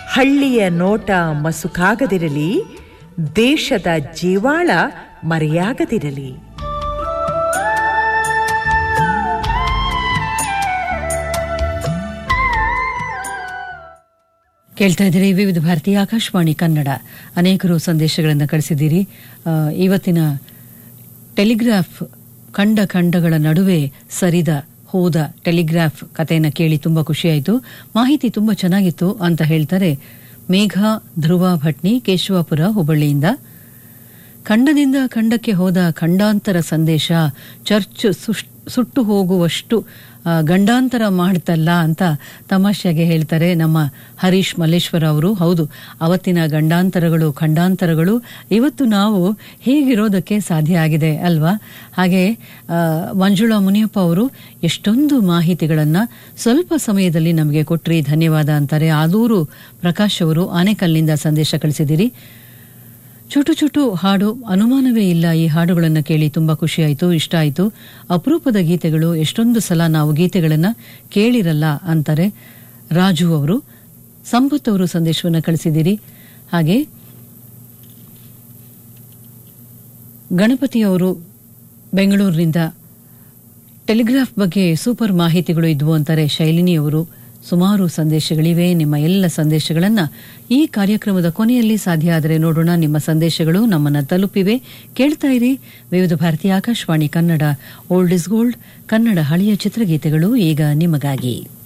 ಹಳ್ಳಿಯ ನೋಟ ಮಸುಕಾಗದಿರಲಿ ದೇಶದ ಜೀವಾಳ ಮರೆಯಾಗದಿರಲಿ ಕೇಳ್ತಾ ಇದ್ದೀರಿ ವಿವಿಧ ಭಾರತಿ ಆಕಾಶವಾಣಿ ಕನ್ನಡ ಅನೇಕರು ಸಂದೇಶಗಳನ್ನು ಕಳಿಸಿದ್ದೀರಿ ಆ, ಇವತ್ತಿನ ಟೆಲಿಗ್ರಾಫ್ ಖಂಡ ಖಂಡಗಳ ನಡುವೆ ಸರಿದ ಹೋದ ಟೆಲಿಗ್ರಾಫ್ ಕಥೆಯನ್ನು ಕೇಳಿ ತುಂಬಾ ಖುಷಿಯಾಯಿತು ಮಾಹಿತಿ ತುಂಬಾ ಚೆನ್ನಾಗಿತ್ತು ಅಂತ ಹೇಳ್ತಾರೆ ಮೇಘ ಧ್ರುವ ಭಟ್ನಿ ಕೇಶವಾಪುರ ಹುಬ್ಬಳ್ಳಿಯಿಂದ ಖಂಡದಿಂದ ಖಂಡಕ್ಕೆ ಹೋದ ಖಂಡಾಂತರ ಸಂದೇಶ ಚರ್ಚ್ ಸುಷ್- ಸುಟ್ಟು ಹೋಗುವಷ್ಟು ಆ, ಗಂಡಾಂತರ ಮಾಡ್ತಲ್ಲ ಅಂತ ತಮಾಷೆಗೆ ಹೇಳ್ತಾರೆ ನಮ್ಮ ಹರೀಶ್ ಮಲ್ಲೇಶ್ವರ ಅವರು ಹೌದು ಅವತ್ತಿನ ಗಂಡಾಂತರಗಳು ಖಂಡಾಂತರಗಳು ಇವತ್ತು ನಾವು ಹೀಗಿರೋದಕ್ಕೆ ಸಾಧ್ಯ ಆಗಿದೆ ಅಲ್ವಾ ಹಾಗೆ ಆ, ಮಂಜುಳಾ ಮುನಿಯಪ್ಪ ಅವರು ಎಷ್ಟೊಂದು ಮಾಹಿತಿಗಳನ್ನ ಸ್ವಲ್ಪ ಸಮಯದಲ್ಲಿ ನಮಗೆ ಕೊಟ್ರಿ ಧನ್ಯವಾದ ಅಂತಾರೆ ಆದೂರು ಪ್ರಕಾಶ್ ಅವರು ಆನೆಕಲ್ನಿಂದ ಸಂದೇಶ ಕಳಿಸಿದಿರಿ ಚುಟು ಚುಟು ಹಾಡು ಅನುಮಾನವೇ ಇಲ್ಲ ಈ ಹಾಡುಗಳನ್ನು ಕೇಳಿ ತುಂಬಾ ಖುಷಿಯಾಯಿತು ಇಷ್ಟ ಆಯಿತು ಅಪರೂಪದ ಗೀತೆಗಳು ಎಷ್ಟೊಂದು ಸಲ ನಾವು ಗೀತೆಗಳನ್ನು ಕೇಳಿರಲ್ಲ ಅಂತಾರೆ ರಾಜು ಅವರು ಸಂಪತ್ ಅವರು ಸಂದೇಶವನ್ನು ಕಳಿಸಿದಿರಿ ಹಾಗೆ ಗಣಪತಿ ಅವರು ಬೆಂಗಳೂರಿನಿಂದ ಟೆಲಿಗ್ರಾಫ್ ಬಗ್ಗೆ ಸೂಪರ್ ಮಾಹಿತಿಗಳು ಇದ್ವು ಅಂತಾರೆ ಶೈಲಿನಿ ಅವರು ಸುಮಾರು ಸಂದೇಶಗಳಿವೆ ನಿಮ್ಮ ಎಲ್ಲ ಸಂದೇಶಗಳನ್ನ ಈ ಕಾರ್ಯಕ್ರಮದ ಕೊನೆಯಲ್ಲಿ ಸಾಧ್ಯ ಆದರೆ ನೋಡೋಣ ನಿಮ್ಮ ಸಂದೇಶಗಳು ನಮ್ಮನ್ನ ತಲುಪಿವೆ ಕೇಳ್ತಾ ಇರಿ ವಿವಿಧ ಭಾರತೀಯ Akashvani Kannada old is gold Kannada ಹಳೆಯ ಚಿತ್ರಗೀತೆಗಳು ಈಗ ನಿಮಗಾಗಿ